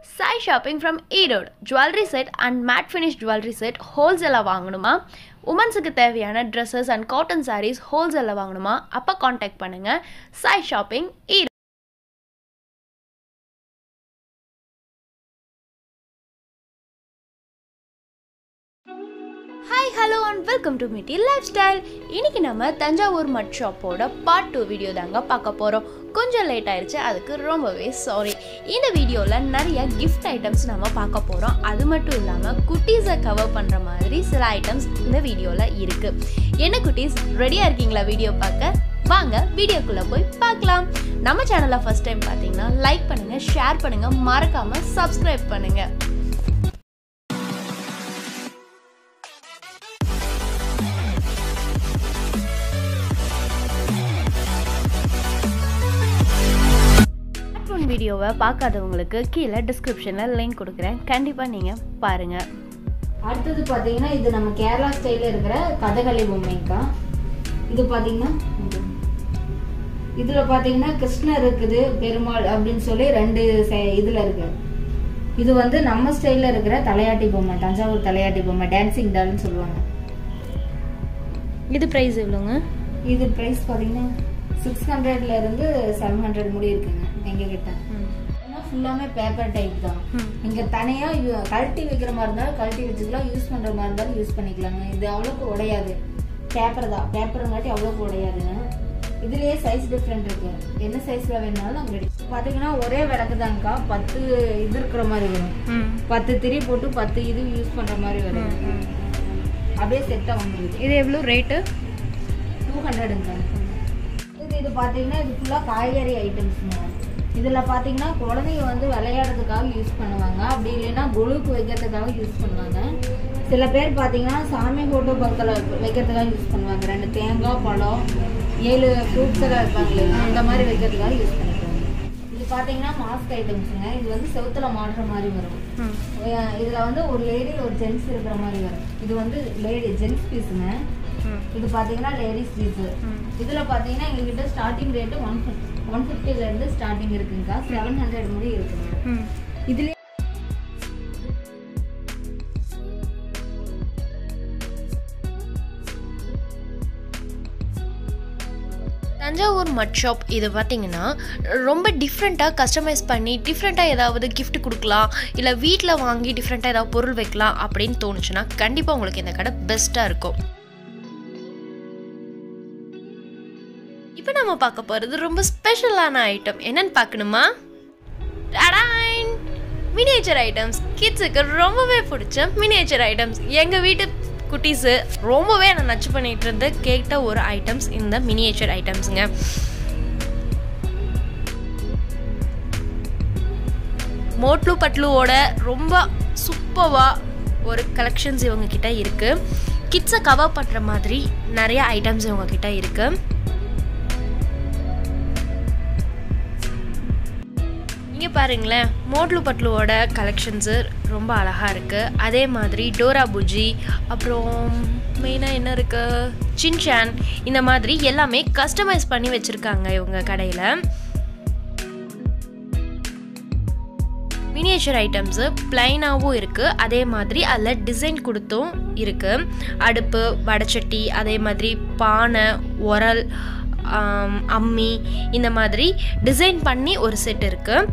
Sai shopping from Erode jewellery set and matte finish jewellery set ஹோல்சேலாக வாங்கணுமா உமன்ஸுக்கு தேவையான ட்ரெஸ்ஸஸ் அண்ட் காட்டன் சாரீஸ் ஹோல்சேலில் வாங்கணுமா அப்போ காண்டாக்ட் பண்ணுங்கள் Sai shopping Erode hi hello and welcome to middle lifestyle இன்னைக்கு நம்ம தஞ்சாவூர் மட் ஷாப்போட பார்ட் டூ வீடியோ தாங்க பார்க்க போகிறோம் கொஞ்சம் லேட் ஆயிடுச்சு அதுக்கு ரொம்பவே சாரி இந்த வீடியோவில் நிறைய கிஃப்ட் ஐட்டம்ஸ் நம்ம பார்க்க போகிறோம் அது மட்டும் இல்லாமல் குட்டீஸை கவர் பண்ணுற மாதிரி சில ஐட்டம்ஸ் இந்த வீடியோவில் இருக்குது என்ன குட்டீஸ் ரெடியாக இருக்கீங்களா வீடியோ பார்க்க வாங்க வீடியோக்குள்ளே போய் பார்க்கலாம் நம்ம சேனலை ஃபஸ்ட் டைம் பார்த்தீங்கன்னா லைக் பண்ணுங்கள் ஷேர் பண்ணுங்கள் மறக்காமல் சப்ஸ்கிரைப் பண்ணுங்கள் ஸ்மார்ட்ஃபோன் வீடியோவை பார்க்காதவங்களுக்கு கீழே டிஸ்கிரிப்ஷனில் லிங்க் கொடுக்குறேன் கண்டிப்பாக நீங்கள் பாருங்கள் அடுத்தது பார்த்தீங்கன்னா இது நம்ம கேரளா ஸ்டைலில் இருக்கிற கதகளி பொம்மைக்கா இது பார்த்தீங்கன்னா இதில் பார்த்தீங்கன்னா கிருஷ்ணர் இருக்குது பெருமாள் அப்படின்னு சொல்லி ரெண்டு இதில் இருக்கு இது வந்து நம்ம ஸ்டைலில் இருக்கிற தலையாட்டி பொம்மை தஞ்சாவூர் தலையாட்டி பொம்மை டான்சிங் டால்னு சொல்லுவாங்க இது ப்ரைஸ் எவ்வளோங்க இது ப்ரைஸ் பார்த்தீங்கன்னா சிக்ஸ் ஹண்ட்ரட்ல இருந்து செவன் ஹண்ட்ரட் முடி இருக்குங்க எங்க கிட்ட ஃபுல்லாமே பேப்பர் டைப் தான் ம். இங்க தனியா யு- கழட்டி வைக்கிற மாதிரி இருந்தாலும் கழட்டி வச்சுக்கலாம் யூஸ் பண்ற மாதிரி இருந்தாலும் யூஸ் பண்ணிக்கலாங்க இது அவ்வளோக்கு உடையாது பேப்பர் தான் பேப்பருங்காட்டி அவ்வளோக்கு உடையாதுங்க இதுலயே சைஸ் டிஃப்ரெண்ட் இருக்கு என்ன சைஸ்ல வேணாலும் நம்ம ரெடி பாத்தீங்கன்னா ஒரே விளக்கு தான்க்கா பத்து இது இருக்கிற மாதிரி வரும் ம் பத்து திரி போட்டு பத்து இது யூஸ் பண்ற மாதிரி வரும் அப்படியே செட்டா வந்துருது இது எவ்வளோ ரேட்டு டூ ஹண்ட்ரடுங்க இது இது பார்த்தீங்கன்னா இது ஃபுல்லாக காய்கறி ஐட்டம்ஸ்ங்க இதில் பார்த்தீங்கன்னா குழந்தைங்க வந்து விளையாடுறதுக்காக யூஸ் பண்ணுவாங்க அப்படி இல்லைன்னா குழுக்கு வைக்கிறதுக்காக யூஸ் பண்ணுவாங்க சில பேர் பார்த்தீங்கன்னா சாமி ஃபோட்டோ பக்கத்தில் வைக்கிறதுக்காக யூஸ் பண்ணுவாங்க ரெண்டு தேங்காய் பழம் ஏழு ஃப்ரூட்ஸ் எல்லாம் இருப்பாங்களே அந்த மாதிரி வைக்கிறதுக்காக யூஸ் பண்ணிக்குவாங்க இது பார்த்தீங்கன்னா மாஸ்க் ஐட்டம்ஸுங்க இது வந்து செவுத்துல மாடுற மாதிரி வரும் ம் அஹ் இதுல வந்து ஒரு லேடி ஒரு ஜென்ட்ஸ் இருக்கிற மாதிரி வரும் இது வந்து லேடி ஜென்ட்ஸ் பீஸுங்க ம் இது பாத்தீங்கன்னா லேடிஸ் பீஸ் ம். இதுல பாத்தீங்கன்னா எங்ககிட்ட ஸ்டார்டிங் ரேட் ஒன் ஒன் ஃபிஃப்டில இருந்து ஸ்டார்டிங் இருக்குங்கக்கா செவன் ஹண்ட்ரட் முடி இருக்குங்க ம் இதுல தஞ்சாவூர் மட் ஷாப் இது பார்த்தீங்கன்னா ரொம்ப டிஃப்ரெண்ட்டாக கஸ்டமைஸ் பண்ணி டிஃப்ரெண்ட்டாக ஏதாவது gift கொடுக்கலாம் இல்லை வீட்டில் வாங்கி டிஃப்ரெண்ட்டாக ஏதாவது பொருள் வைக்கலாம் அப்படின்னு தோணுச்சுன்னா கண்டிப்பாக உங்களுக்கு இந்த கடை பெஸ்ட்டாக இருக்கும் இப்போ நம்ம பார்க்க போகிறது ரொம்ப ஸ்பெஷலான ஐட்டம் என்னன்னு பார்க்கணுமா டடாயின் மினியேச்சர் ஐட்டம்ஸ் கிட்ஸுக்கு ரொம்பவே பிடிச்ச மினியேச்சர் ஐட்டம்ஸ் எங்கள் வீட்டு குட்டீஸு ரொம்பவே நான் நச்சு பண்ணிட்டு இருந்து கேட்ட ஒரு ஐட்டம்ஸ் இந்த மினியேச்சர் ஐட்டம்ஸுங்க மோட்லு பட்லுவோட ரொம்ப சூப்பராக ஒரு கலெக்ஷன்ஸ் இவங்க கிட்ட இருக்கு கிட்ஸை கவர் பண்ணுற மாதிரி நிறைய ஐட்டம்ஸ் இவங்க கிட்ட இருக்கு இங்கே பாருங்களேன் மோட்லு பட்லுவோட கலெக்ஷன்ஸு ரொம்ப அழகாக இருக்குது அதே மாதிரி டோரா புஜி அப்புறம் மெயினாக என்ன இருக்குது சின்சான் இந்த மாதிரி எல்லாமே கஸ்டமைஸ் பண்ணி வச்சுருக்காங்க இவங்க கடையில் மினியேச்சர் ஐட்டம்ஸு ப்ளைனாகவும் இருக்குது அதே மாதிரி அதில் டிசைன் கொடுத்தும் இருக்குது அடுப்பு வடச்சட்டி அதே மாதிரி பானை உரல் ஆம், அம்மி இந்த மாதிரி டிசைன் பண்ணி ஒரு செட் இருக்குது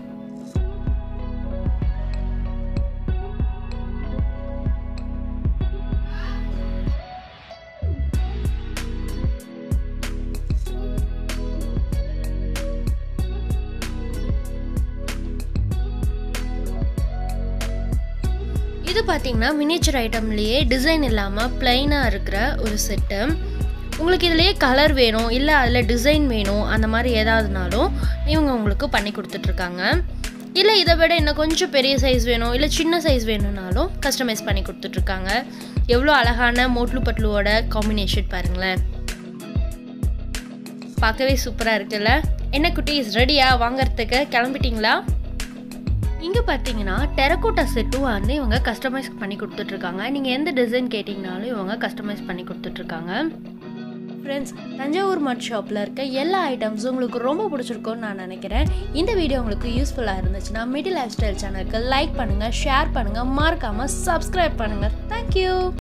இது பார்த்தீங்கன்னா மினியேச்சர் ஐட்டம்லேயே டிசைன் இல்லாமல் ப்ளைனாக இருக்கிற ஒரு செட்டு உங்களுக்கு இதுலேயே கலர் வேணும் இல்லை அதில் டிசைன் வேணும் அந்த மாதிரி ஏதாவதுனாலும் இவங்க உங்களுக்கு பண்ணி கொடுத்துட்ருக்காங்க இல்லை இதை விட இன்னும் கொஞ்சம் பெரிய சைஸ் வேணும் இல்லை சின்ன சைஸ் வேணும்னாலும் கஸ்டமைஸ் பண்ணி கொடுத்துட்ருக்காங்க எவ்வளோ அழகான மோட்லு பட்லுவோட காம்பினேஷன் பாருங்களேன் பார்க்கவே சூப்பராக இருக்குல்ல என்ன குட்டீஸ் ரெடியா வாங்குறதுக்கு கிளம்பிட்டீங்களா இங்கே பார்த்தீங்கன்னா டெரக்கோட்டா செட்டும் வந்து இவங்க கஸ்டமைஸ் பண்ணி கொடுத்துட்ருக்காங்க நீங்கள் எந்த டிசைன் கேட்டிங்கனாலும் இவங்க கஸ்டமைஸ் பண்ணி கொடுத்துட்ருக்காங்க ஃப்ரெண்ட்ஸ் தஞ்சாவூர் மட் ஷாப்பில் இருக்க எல்லா ஐட்டம்ஸும் உங்களுக்கு ரொம்ப பிடிச்சிருக்கும்னு நான் நினைக்கிறேன் இந்த வீடியோ உங்களுக்கு யூஸ்ஃபுல்லாக இருந்துச்சுன்னா மிடில் லைஃப் ஸ்டைல் சேனலுக்கு லைக் பண்ணுங்கள் ஷேர் பண்ணுங்கள் மறக்காமல் சப்ஸ்கிரைப் பண்ணுங்கள் தேங்க்யூ